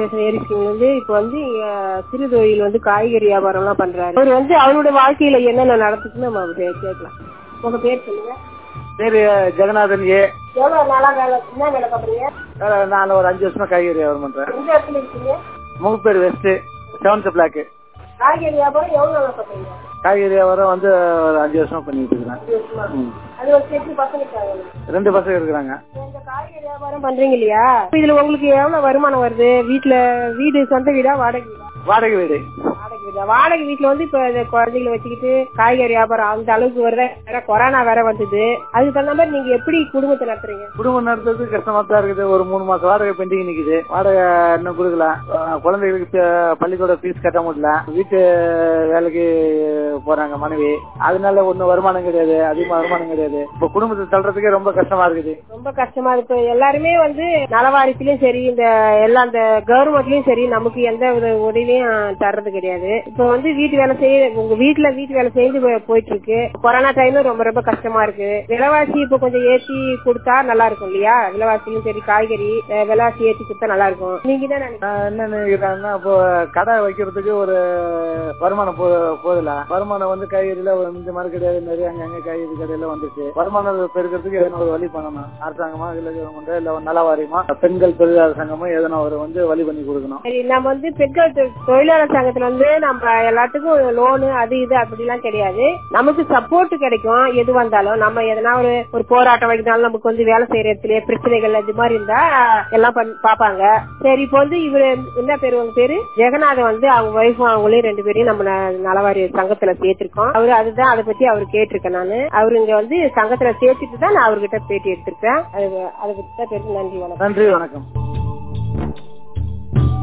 பேசுறேன் ஏரிசிங் வந்து இப்ப வந்து இங்க சிறு தொழில் வந்து காய்கறி வியாபாரம் எல்லாம் பண்றாரு அவர் வந்து அவருடைய வாழ்க்கையில என்னென்ன நடந்துச்சுன்னு நம்ம அவர்ட்ட கேட்கலாம் உங்க பேர் சொல்லுங்க பேரு ஜெகநாதன் ஏ எவ்வளவு நாளா வேலை என்ன வேலை பாக்குறீங்க அஹ் நான் ஒரு அஞ்சு வருஷமா காய்கறி வியாபாரம் பண்றேன் எந்த இடத்துல இருக்கீங்க முகப்பேர் வெஸ்ட் செவன்த் பிளாக் காய்கறி வியாபாரம் எவ்வளவு நாளா பண்றீங்க காய்கறி வியாபாரம் வந்து ஒரு அஞ்சு வருஷமா பண்ணிட்டு இருக்கிறேன் அஞ்சு வருஷமா. ம். அது ஒரு எட்டு பசங்க இருக்காங்க ரெண்டு பசங்க இருக்கிறாங்க இந்த காய்கறி வியாபாரம் பண்றீங்க இல்லையா இதுல உங்களுக்கு எவ்வளவு வருமானம் வருது வீட்டுல வீடு சொந்த வீடா வாடகை வீடா வாடகை வீடு வாடகை வீடா வாடகை வீட்டுல வந்து இப்ப இந்த குழந்தைகளை வச்சுக்கிட்டு காய்கறி வியாபாரம் அந்த அளவுக்கு வருது வேற கொரோனா வேற வந்தது அதுக்கு தகுந்த மாதிரி நீங்க எப்படி குடும்பத்தை நடத்துறீங்க குடும்பம் நடத்துறது கஷ்டமா தான் இருக்குது ஒரு மூணு மாசம் வாடகை பெண்டிங் நிக்குது வாடகை இன்னும் கொடுக்கல அஹ் குழந்தைகளுக்கு ப- பள்ளிக்கூட ஃபீஸ் கட்ட முடியல வீட்டு வேலைக்கு போறாங்க மனைவி அதனால ஒன்னும் வருமானம் கிடையாது அதிகமா வருமானம் கிடையாது இப்ப குடும்பத்தை தள்ளுறதுக்கே ரொம்ப கஷ்டமா இருக்குது ரொம்ப கஷ்டமா இருக்கு எல்லாருமே வந்து நலவாரியத்திலயும் சரி இந்த எல்லா இந்த கவர்மெண்ட்லயும் சரி நமக்கு எந்த வித உதவியும் தர்றது கிடையாது இப்ப வந்து வீட்டு வேலை செய்ய உங்க வீட்டுல வீட்டு வேலை செஞ்சு போ- போயிட்டு இருக்கு கொரோனா டைம்ல ரொம்ப ரொம்ப கஷ்டமா இருக்கு விலைவாசி இப்ப கொஞ்சம் ஏத்தி கொடுத்தா நல்லா இருக்கும் இல்லையா விலைவாசியும் சரி காய்கறி அஹ், விலைவாசி ஏத்தி கொடுத்தா நல்லா இருக்கும் நீங்க தான் நினைக்கிறீங்க நான் என்ன நினைக்கிறேன்னா இப்போ கடை வைக்கிறதுக்கு ஒரு வருமானம் போ போதில்ல வருமானம் வந்து காய்கறியில ஒரு இந்த மாதிரி கிடையாது நிறைய அங்கங்க காய்கறி கடையில வந்துச்சு வருமானம் பெருக்கிறதுக்கு எதனா ஒரு வழி பண்ணணும் அரசாங்கமா இல்ல கவர்மெண்ட் இல்ல ஒரு நல வாரியமா பெண்கள் தொழிலாளர் சங்கமோ எதனா ஒரு வந்து வழி பண்ணி கொடுக்கணும் சரி நம்ம வந்து பெண்கள் தொ- தொழிலாளர் சங்கத்துல வந்து நம்ம எல்லாத்துக்கும் லோனு அது இது அப்படிலாம் கிடையாது நமக்கு சப்போர்ட் கிடைக்கும் எது வந்தாலும் நம்ம எதனா ஒரு ஒரு போராட்டம் வைக்கிறதாலும் நமக்கு வந்து வேலை செய்யற இடத்துல பிரச்சனைகள் இது மாதிரி இருந்தா எல்லாம் பண்ணி பாப்பாங்க சரி இப்போ வந்து இவரு என்ன பேரு உங்க பேரு ஜெகநாதன் வந்து அவங்க ஒய்ஃபும் அவங்களையும் ரெண்டு பேரையும் நம்ம ந- நலவாரி சங்கத்துல சேர்த்திருக்கோம் அவரு அதுதான் அதை பத்தி அவரு கேட்டிருக்கேன் நானு அவரு இங்க வந்து சங்கத்துல சேர்த்துட்டு தான் நான் அவர்கிட்ட பேட்டி எடுத்திருக்கேன் அது அதை பத்தி தான் பேருக்கு நன்றி வணக்கம் நன்றி வணக்கம்